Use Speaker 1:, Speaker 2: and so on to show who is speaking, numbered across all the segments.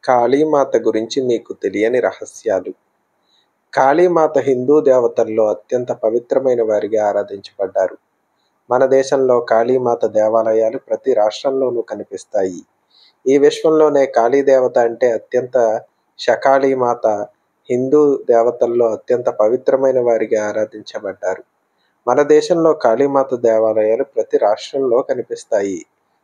Speaker 1: కాళీమాత గురించి మీకు తెలియని రహస్యాలు కాళీమాత హిందూ దేవతల్లో అత్యంత పవిత్రమైన వారిగా ఆరాధించబడ్డారు మన దేశంలో కాళీమాత దేవాలయాలు ప్రతి రాష్ట్రంలోనూ కనిపిస్తాయి ఈ విశ్వంలోనే కాళీ దేవత అంటే అత్యంత శకాళీమాత హిందూ దేవతల్లో అత్యంత పవిత్రమైన వారిగా ఆరాధించబడ్డారు మన దేశంలో కాళీమాత దేవాలయాలు ప్రతి రాష్ట్రంలో కనిపిస్తాయి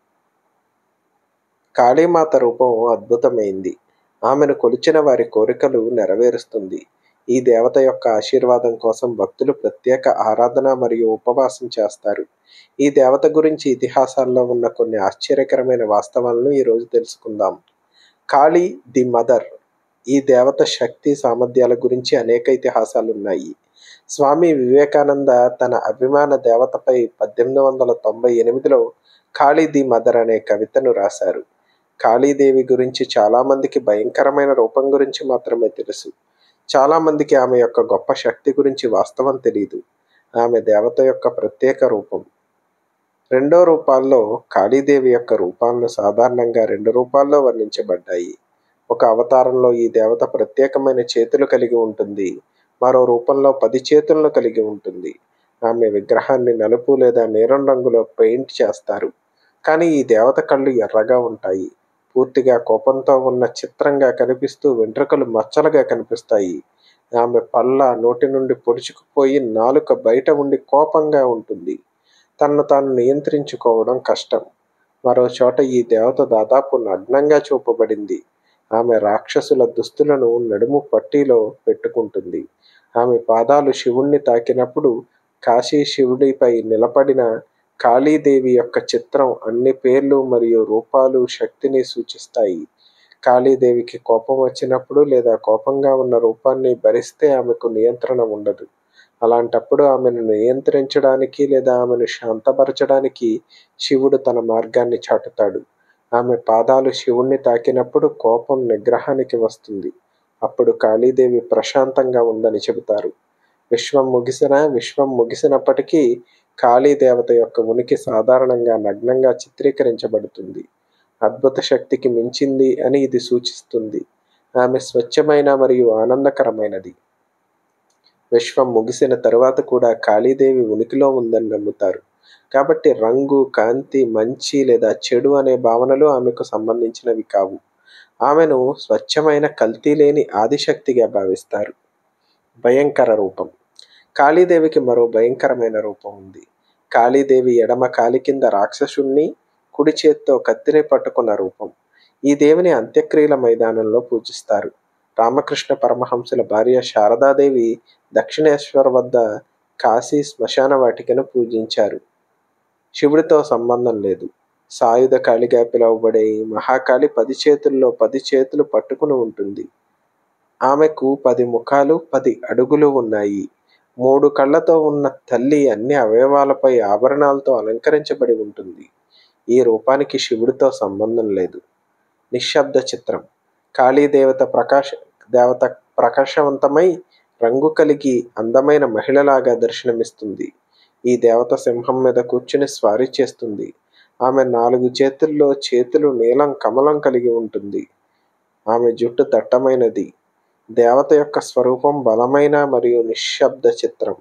Speaker 1: కాళీమాత రూపం అద్భుతమైంది ఆమెను కొలిచిన వారి కోరికలు నెరవేరుస్తుంది ఈ దేవత యొక్క ఆశీర్వాదం కోసం భక్తులు ప్రత్యేక ఆరాధన మరియు ఉపవాసం చేస్తారు ఈ దేవత గురించి ఇతిహాసాల్లో ఉన్న కొన్ని ఆశ్చర్యకరమైన వాస్తవాలను ఈరోజు తెలుసుకుందాం కాళీ ది మదర్ ఈ దేవత శక్తి సామర్థ్యాల గురించి అనేక ఇతిహాసాలు ఉన్నాయి స్వామి వివేకానంద తన అభిమాన దేవతపై పద్దెనిమిది వందల తొంభై ఎనిమిదిలో కాళీ ది మదర్ అనే కవితను రాశారు కాళీదేవి గురించి చాలామందికి భయంకరమైన రూపం గురించి మాత్రమే తెలుసు చాలామందికి ఆమె యొక్క గొప్ప శక్తి గురించి వాస్తవం తెలియదు ఆమె దేవత యొక్క ప్రత్యేక రూపం రెండో రూపాల్లో కాళీదేవి యొక్క రూపాలను సాధారణంగా రెండు రూపాల్లో వర్ణించబడ్డాయి ఒక అవతారంలో ఈ దేవత ప్రత్యేకమైన చేతులు కలిగి ఉంటుంది మరో రూపంలో పది చేతులను కలిగి ఉంటుంది ఆమె విగ్రహాన్ని నలుపు లేదా నీలం రంగులో పెయింట్ చేస్తారు కానీ ఈ దేవత కళ్ళు ఎర్రగా ఉంటాయి పూర్తిగా కోపంతో ఉన్న చిత్రంగా కనిపిస్తూ వెంట్రుకలు మచ్చలుగా కనిపిస్తాయి ఆమె పళ్ళ నోటి నుండి పొడుచుకుపోయి నాలుక బయట ఉండి కోపంగా ఉంటుంది తనను తాను నియంత్రించుకోవడం కష్టం మరో చోట ఈ దేవత దాదాపు నగ్నంగా చూపబడింది ఆమె రాక్షసుల దుస్తులను నడుము పట్టీలో పెట్టుకుంటుంది ఆమె పాదాలు శివుణ్ణి తాకినప్పుడు కాశీ శివుడిపై నిలబడిన కాళీదేవి యొక్క చిత్రం అన్ని పేర్లు మరియు రూపాలు శక్తిని సూచిస్తాయి కాళీదేవికి కోపం వచ్చినప్పుడు లేదా కోపంగా ఉన్న రూపాన్ని భరిస్తే ఆమెకు నియంత్రణ ఉండదు అలాంటప్పుడు ఆమెను నియంత్రించడానికి లేదా ఆమెను శాంతపరచడానికి శివుడు తన మార్గాన్ని చాటుతాడు ఆమె పాదాలు శివుణ్ణి తాకినప్పుడు కోపం నిగ్రహానికి వస్తుంది అప్పుడు కాళీదేవి ప్రశాంతంగా ఉందని చెబుతారు విశ్వం ముగిసిన విశ్వం ముగిసినప్పటికీ కాళీ దేవత యొక్క ఉనికి సాధారణంగా నగ్నంగా చిత్రీకరించబడుతుంది అద్భుత శక్తికి మించింది అని ఇది సూచిస్తుంది ఆమె స్వచ్ఛమైన మరియు ఆనందకరమైనది విశ్వం ముగిసిన తరువాత కూడా కాళీదేవి ఉనికిలో ఉందని నమ్ముతారు కాబట్టి రంగు కాంతి మంచి లేదా చెడు అనే భావనలు ఆమెకు సంబంధించినవి కావు ఆమెను స్వచ్ఛమైన కల్తీ లేని ఆదిశక్తిగా భావిస్తారు భయంకర రూపం కాళీదేవికి మరో భయంకరమైన రూపం ఉంది కాళీదేవి ఎడమ కాలి కింద రాక్షసుణ్ణి కుడి చేత్తో కత్తిని పట్టుకున్న రూపం ఈ దేవిని అంత్యక్రియల మైదానంలో పూజిస్తారు రామకృష్ణ పరమహంసుల భార్య శారదాదేవి దక్షిణేశ్వర్ వద్ద కాశీ శ్మశాన వాటికను పూజించారు శివుడితో సంబంధం లేదు సాయుధ కాళిగా పిలువబడే ఈ మహాకాళి పది చేతుల్లో పది చేతులు పట్టుకుని ఉంటుంది ఆమెకు పది ముఖాలు పది అడుగులు ఉన్నాయి మూడు కళ్ళతో ఉన్న తల్లి అన్ని అవయవాలపై ఆభరణాలతో అలంకరించబడి ఉంటుంది ఈ రూపానికి శివుడితో సంబంధం లేదు నిశ్శబ్ద చిత్రం కాళీదేవత ప్రకాశ దేవత ప్రకాశవంతమై రంగు కలిగి అందమైన మహిళలాగా దర్శనమిస్తుంది ఈ దేవత సింహం మీద కూర్చుని స్వారీ చేస్తుంది ఆమె నాలుగు చేతుల్లో చేతులు నీలం కమలం కలిగి ఉంటుంది ఆమె జుట్టు దట్టమైనది దేవత యొక్క స్వరూపం బలమైన మరియు నిశ్శబ్ద చిత్రం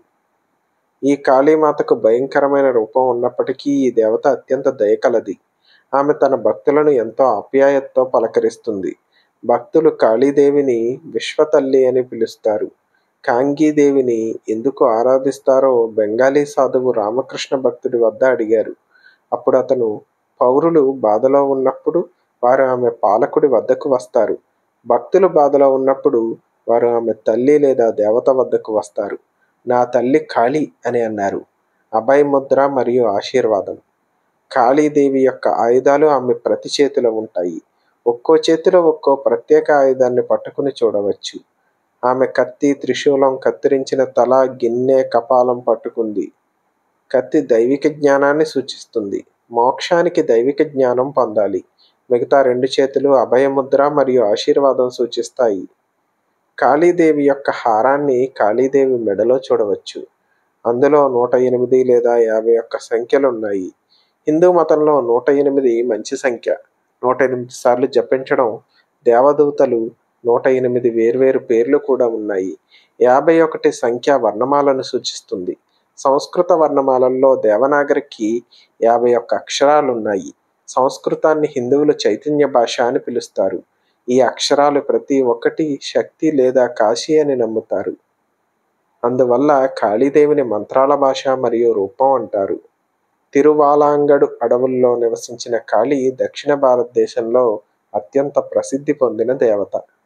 Speaker 1: ఈ కాళీమాతకు భయంకరమైన రూపం ఉన్నప్పటికీ ఈ దేవత అత్యంత దయకలది ఆమె తన భక్తులను ఎంతో ఆప్యాయతతో పలకరిస్తుంది భక్తులు కాళీదేవిని విశ్వతల్లి అని పిలుస్తారు కాంగీదేవిని ఎందుకు ఆరాధిస్తారో బెంగాలీ సాధువు రామకృష్ణ భక్తుడి వద్ద అడిగారు అప్పుడు అతను పౌరులు బాధలో ఉన్నప్పుడు వారు ఆమె పాలకుడి వద్దకు వస్తారు భక్తులు బాధలో ఉన్నప్పుడు వారు ఆమె తల్లి లేదా దేవత వద్దకు వస్తారు నా తల్లి కాళీ అని అన్నారు అభయ ముద్ర మరియు ఆశీర్వాదం కాళీదేవి యొక్క ఆయుధాలు ఆమె ప్రతి చేతిలో ఉంటాయి ఒక్కో చేతిలో ఒక్కో ప్రత్యేక ఆయుధాన్ని పట్టుకుని చూడవచ్చు ఆమె కత్తి త్రిశూలం కత్తిరించిన తల గిన్నె కపాలం పట్టుకుంది కత్తి దైవిక జ్ఞానాన్ని సూచిస్తుంది మోక్షానికి దైవిక జ్ఞానం పొందాలి మిగతా రెండు చేతులు అభయముద్ర మరియు ఆశీర్వాదం సూచిస్తాయి కాళీదేవి యొక్క హారాన్ని కాళీదేవి మెడలో చూడవచ్చు అందులో నూట ఎనిమిది లేదా యాభై ఒక్క సంఖ్యలు ఉన్నాయి హిందూ మతంలో నూట ఎనిమిది మంచి సంఖ్య నూట ఎనిమిది సార్లు జపించడం దేవదూతలు నూట ఎనిమిది వేర్వేరు పేర్లు కూడా ఉన్నాయి యాభై ఒకటి సంఖ్య వర్ణమాలను సూచిస్తుంది సంస్కృత వర్ణమాలల్లో దేవనాగరికి యాభై ఒక్క అక్షరాలు ఉన్నాయి సంస్కృతాన్ని హిందువులు చైతన్య భాష అని పిలుస్తారు ఈ అక్షరాలు ప్రతి ఒక్కటి శక్తి లేదా కాశీ అని నమ్ముతారు అందువల్ల కాళీదేవిని మంత్రాల భాష మరియు రూపం అంటారు తిరువాలాంగడు అడవుల్లో నివసించిన కాళీ దక్షిణ భారతదేశంలో అత్యంత ప్రసిద్ధి పొందిన దేవత